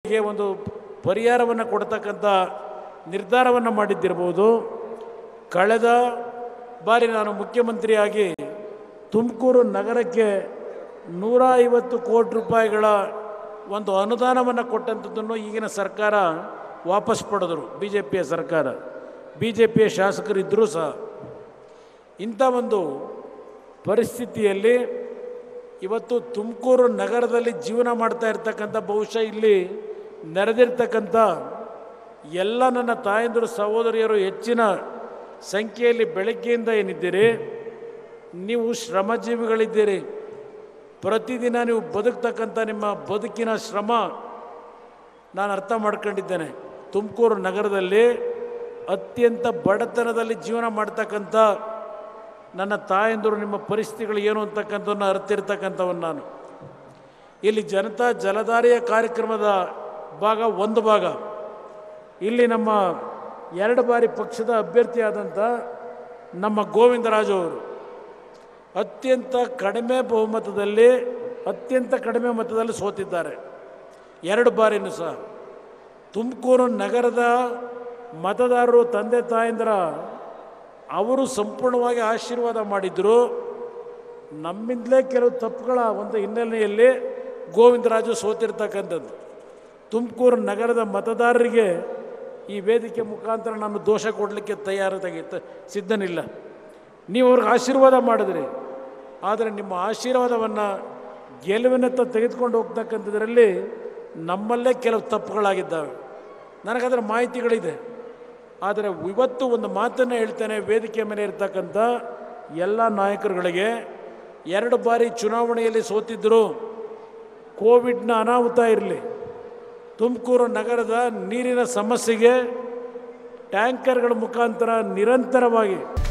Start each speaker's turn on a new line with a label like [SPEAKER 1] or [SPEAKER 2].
[SPEAKER 1] ಸಮಸ್ಯೆಗೆ ಒಂದು ಪರಿಹಾರವನ್ನು ಕೊಡ್ತಕ್ಕಂಥ ನಿರ್ಧಾರವನ್ನು ಮಾಡಿದ್ದಿರ್ಬೋದು ಕಳೆದ ಬಾರಿ ನಾನು ಮುಖ್ಯಮಂತ್ರಿಯಾಗಿ ತುಮಕೂರು ನಗರಕ್ಕೆ ನೂರ ಐವತ್ತು ಕೋಟಿ ರೂಪಾಯಿಗಳ ಒಂದು ಅನುದಾನವನ್ನು ಕೊಟ್ಟಂಥದ್ದನ್ನು ಈಗಿನ ಸರ್ಕಾರ ವಾಪಸ್ ಪಡೆದರು ಬಿ ಜೆ ಪಿಯ ಸರ್ಕಾರ ಬಿ ಜೆ ಪಿಯ ಶಾಸಕರಿದ್ದರೂ ಸಹ ಇಂಥ ಒಂದು ಪರಿಸ್ಥಿತಿಯಲ್ಲಿ ಇವತ್ತು ತುಮಕೂರು ನಗರದಲ್ಲಿ ಜೀವನ ಮಾಡ್ತಾ ಇರ್ತಕ್ಕಂಥ ಬಹುಶಃ ಇಲ್ಲಿ ನೆರೆದಿರ್ತಕ್ಕಂಥ ಎಲ್ಲ ನನ್ನ ತಾಯಂದಿರು ಸಹೋದರಿಯರು ಹೆಚ್ಚಿನ ಸಂಖ್ಯೆಯಲ್ಲಿ ಬೆಳಗ್ಗೆಯಿಂದ ಏನಿದ್ದೀರಿ ನೀವು ಶ್ರಮಜೀವಿಗಳಿದ್ದೀರಿ ಪ್ರತಿದಿನ ನೀವು ಬದುಕ್ತಕ್ಕಂಥ ನಿಮ್ಮ ಬದುಕಿನ ಶ್ರಮ ನಾನು ಅರ್ಥ ಮಾಡ್ಕೊಂಡಿದ್ದೇನೆ ತುಮಕೂರು ನಗರದಲ್ಲಿ ಅತ್ಯಂತ ಬಡತನದಲ್ಲಿ ಜೀವನ ಮಾಡ್ತಕ್ಕಂಥ ನನ್ನ ತಾಯಂದರು ನಿಮ್ಮ ಪರಿಸ್ಥಿತಿಗಳು ಏನು ಅಂತಕ್ಕಂಥವನ್ನು ಅರ್ತಿರ್ತಕ್ಕಂಥವನು ನಾನು ಇಲ್ಲಿ ಜನತಾ ಜಲಧಾರೆಯ ಕಾರ್ಯಕ್ರಮದ ಭಾಗ ಒಂದು ಭಾಗ ಇಲ್ಲಿ ನಮ್ಮ ಎರಡು ಬಾರಿ ಪಕ್ಷದ ಅಭ್ಯರ್ಥಿಯಾದಂಥ ನಮ್ಮ ಗೋವಿಂದರಾಜು ಅವರು ಅತ್ಯಂತ ಕಡಿಮೆ ಬಹುಮತದಲ್ಲಿ ಅತ್ಯಂತ ಕಡಿಮೆ ಮತದಲ್ಲಿ ಸೋತಿದ್ದಾರೆ ಎರಡು ಬಾರಿನೂ ಸಹ ತುಮಕೂರು ನಗರದ ಮತದಾರರು ತಂದೆ ತಾಯಂದಿರ ಅವರು ಸಂಪೂರ್ಣವಾಗಿ ಆಶೀರ್ವಾದ ಮಾಡಿದ್ರು ನಮ್ಮಿಂದಲೇ ಕೆಲವು ತಪ್ಪುಗಳ ಒಂದು ಹಿನ್ನೆಲೆಯಲ್ಲಿ ಗೋವಿಂದರಾಜು ಸೋತಿರ್ತಕ್ಕಂಥದ್ದು ತುಮಕೂರು ನಗರದ ಮತದಾರರಿಗೆ ಈ ವೇದಿಕೆ ಮುಖಾಂತರ ನಾನು ದೋಷ ಕೊಡಲಿಕ್ಕೆ ತಯಾರಾಗಿತ್ತು ಸಿದ್ಧನಿಲ್ಲ ನೀವು ಅವ್ರಿಗೆ ಆಶೀರ್ವಾದ ಮಾಡಿದ್ರಿ ಆದರೆ ನಿಮ್ಮ ಆಶೀರ್ವಾದವನ್ನು ಗೆಲುವಿನತ್ತ ತೆಗೆದುಕೊಂಡು ಹೋಗ್ತಕ್ಕಂಥದ್ರಲ್ಲಿ ನಮ್ಮಲ್ಲೇ ಕೆಲವು ತಪ್ಪುಗಳಾಗಿದ್ದಾವೆ ನನಗದರ ಮಾಹಿತಿಗಳಿದೆ ಆದರೆ ಇವತ್ತು ಒಂದು ಮಾತನ್ನು ಹೇಳ್ತೇನೆ ವೇದಿಕೆ ಮೇಲೆ ಇರ್ತಕ್ಕಂಥ ಎಲ್ಲ ನಾಯಕರುಗಳಿಗೆ ಎರಡು ಬಾರಿ ಚುನಾವಣೆಯಲ್ಲಿ ಸೋತಿದ್ದರು ಕೋವಿಡ್ನ ಅನಾಹುತ ಇರಲಿ ತುಮಕೂರು ನಗರದ ನೀರಿನ ಸಮಸ್ಯೆಗೆ ಟ್ಯಾಂಕರ್ಗಳ ಮುಖಾಂತರ ನಿರಂತರವಾಗಿ